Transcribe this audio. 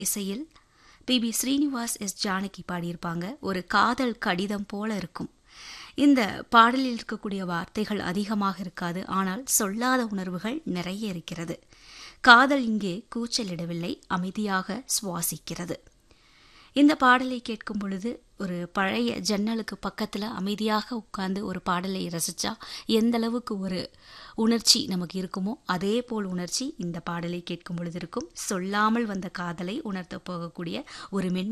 இசையில் P B Srinivas S Janaki பாடியிருப்பாங்க ஒரு காதல் கடிதம் போல இருக்கும் இந்த பாடலில் இருக்கக்கூடிய வார்த்தைகள் அதிகமாக இருக்காது ஆனால் சொல்லாத உணர்வுகள் நிறைய இருக்கிறது காதல் இங்கே கூச்சலிடவில்லை அமைதியாக சுவாசிக்கிறது இந்த பாடலை கேட்கும் பொழுது ஒரு பழைய ஜன்னலுக்கு பக்கத்தில் அமைதியாக உட்கார்ந்து ஒரு பாடலை ரசித்தா எந்த அளவுக்கு ஒரு உணர்ச்சி நமக்கு இருக்குமோ அதே போல் உணர்ச்சி இந்த பாடலை கேட்கும் பொழுது இருக்கும் சொல்லாமல் வந்த காதலை உணர்த்த போகக்கூடிய ஒரு மென்மை